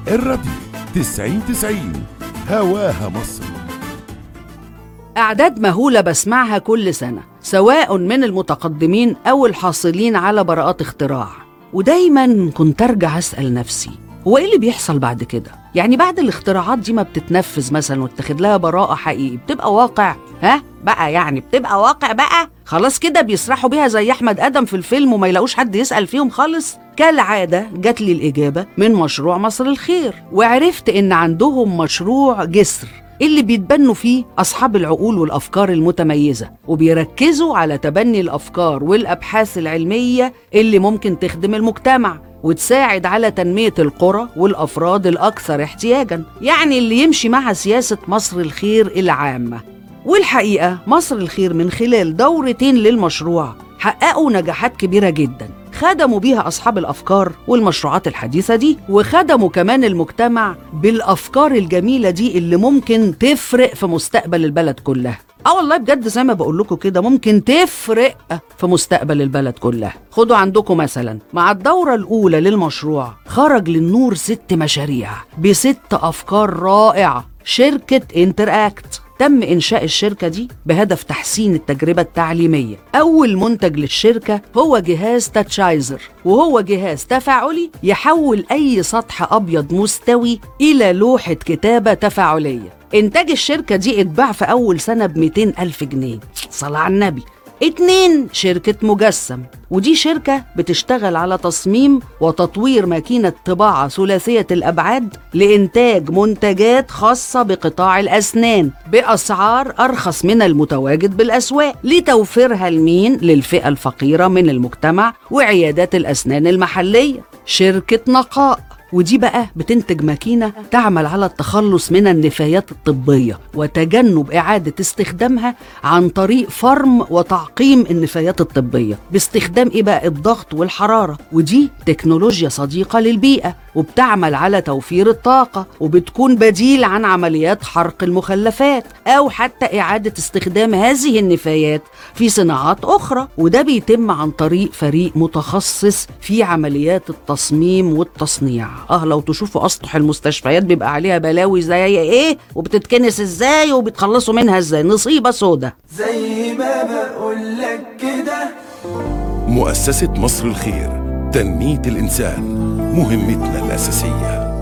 الراديو 90 90 هواها مصر أعداد مهولة بسمعها كل سنة سواء من المتقدمين أو الحاصلين على براءات اختراع ودايما كنت أرجع أسأل نفسي هو إيه اللي بيحصل بعد كده؟ يعني بعد الاختراعات دي ما بتتنفذ مثلا واتخذ لها براءة حقيقي بتبقى واقع؟ ها؟ بقى يعني بتبقى واقع بقى؟ خلاص كده بيسرحوا بيها زي أحمد آدم في الفيلم وما يلاقوش حد يسأل فيهم خالص؟ كالعادة جات لي الإجابة من مشروع مصر الخير وعرفت إن عندهم مشروع جسر اللي بيتبنوا فيه أصحاب العقول والأفكار المتميزة وبيركزوا على تبني الأفكار والأبحاث العلمية اللي ممكن تخدم المجتمع وتساعد على تنمية القرى والأفراد الأكثر احتياجاً يعني اللي يمشي مع سياسة مصر الخير العامة والحقيقة مصر الخير من خلال دورتين للمشروع حققوا نجاحات كبيرة جداً خدموا بيها أصحاب الأفكار والمشروعات الحديثة دي وخدموا كمان المجتمع بالأفكار الجميلة دي اللي ممكن تفرق في مستقبل البلد كلها اه والله بجد زي ما بقول لكم كده ممكن تفرق في مستقبل البلد كلها خدوا عندكم مثلا مع الدورة الأولى للمشروع خرج للنور ست مشاريع بست أفكار رائعة شركة انتر اكت تم إنشاء الشركة دي بهدف تحسين التجربة التعليمية أول منتج للشركة هو جهاز تاتشايزر وهو جهاز تفاعلي يحول أي سطح أبيض مستوي إلى لوحة كتابة تفاعلية إنتاج الشركة دي اتباع في أول سنة ب 200 ألف جنيه صلاة على النبي اتنين شركة مجسم ودي شركة بتشتغل على تصميم وتطوير ماكينة طباعة ثلاثية الأبعاد لإنتاج منتجات خاصة بقطاع الأسنان بأسعار أرخص من المتواجد بالأسواق لتوفيرها لمين؟ للفئة الفقيرة من المجتمع وعيادات الأسنان المحلية شركة نقاء ودي بقى بتنتج ماكينة تعمل على التخلص من النفايات الطبية وتجنب إعادة استخدامها عن طريق فرم وتعقيم النفايات الطبية باستخدام إيه بقى الضغط والحرارة ودي تكنولوجيا صديقة للبيئة وبتعمل على توفير الطاقة وبتكون بديل عن عمليات حرق المخلفات أو حتى إعادة استخدام هذه النفايات في صناعات أخرى وده بيتم عن طريق فريق متخصص في عمليات التصميم والتصنيع اه لو تشوفوا اسطح المستشفيات بيبقى عليها بلاوي زي ايه وبتتكنس ازاي وبيتخلصوا منها ازاي نصيبه سودا زي ما بقولك كده مؤسسة مصر الخير تنمية الإنسان مهمتنا الأساسية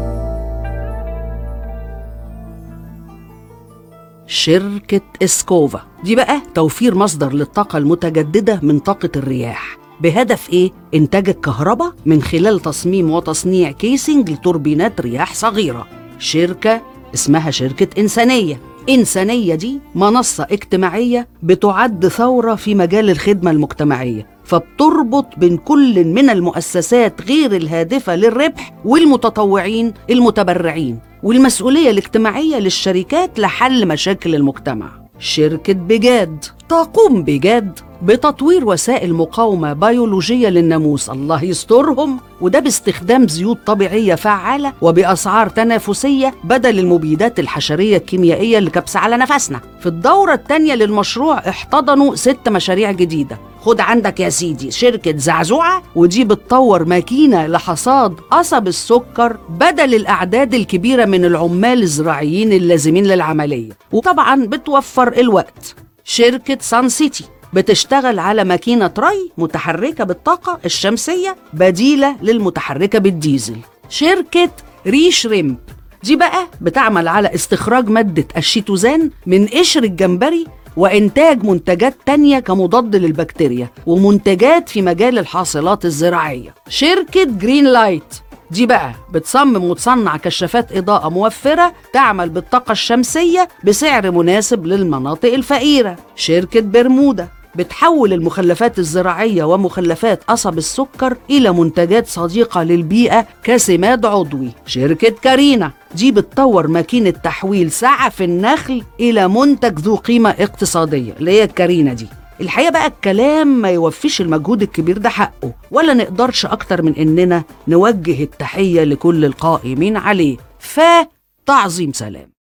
شركة اسكوفا دي بقى توفير مصدر للطاقة المتجددة من طاقة الرياح بهدف ايه؟ انتاج الكهرباء من خلال تصميم وتصنيع كيسنج لتوربينات رياح صغيرة شركة اسمها شركة إنسانية إنسانية دي منصة اجتماعية بتعد ثورة في مجال الخدمة المجتمعية فبتربط بين كل من المؤسسات غير الهادفة للربح والمتطوعين المتبرعين والمسؤولية الاجتماعية للشركات لحل مشاكل المجتمع شركة بجاد تقوم بجاد بتطوير وسائل مقاومة بيولوجية للناموس الله يسترهم وده باستخدام زيوت طبيعية فعالة وبأسعار تنافسية بدل المبيدات الحشرية الكيميائية اللي كبسة على نفسنا في الدورة الثانية للمشروع احتضنوا ست مشاريع جديدة خد عندك يا سيدي شركة زعزوعة ودي بتطور ماكينة لحصاد قصب السكر بدل الأعداد الكبيرة من العمال الزراعيين اللازمين للعملية وطبعا بتوفر الوقت شركة سان سيتي بتشتغل على ماكينة ري متحركة بالطاقة الشمسية بديلة للمتحركة بالديزل شركة ريش ريمب دي بقى بتعمل على استخراج مادة الشيتوزان من قشر الجمبري وإنتاج منتجات تانية كمضاد للبكتيريا ومنتجات في مجال الحاصلات الزراعية شركة جرين لايت دي بقى بتصمم وتصنع كشافات إضاءة موفرة تعمل بالطاقة الشمسية بسعر مناسب للمناطق الفقيرة شركة برمودا بتحول المخلفات الزراعية ومخلفات قصب السكر إلى منتجات صديقة للبيئة كسماد عضوي شركة كارينا دي بتطور ماكينة تحويل سعف النخل إلى منتج ذو قيمة اقتصادية اللي هي الكارينا دي الحقيقة بقى الكلام ما يوفيش المجهود الكبير ده حقه ولا نقدرش أكتر من إننا نوجه التحية لكل القائمين عليه فتعظيم سلام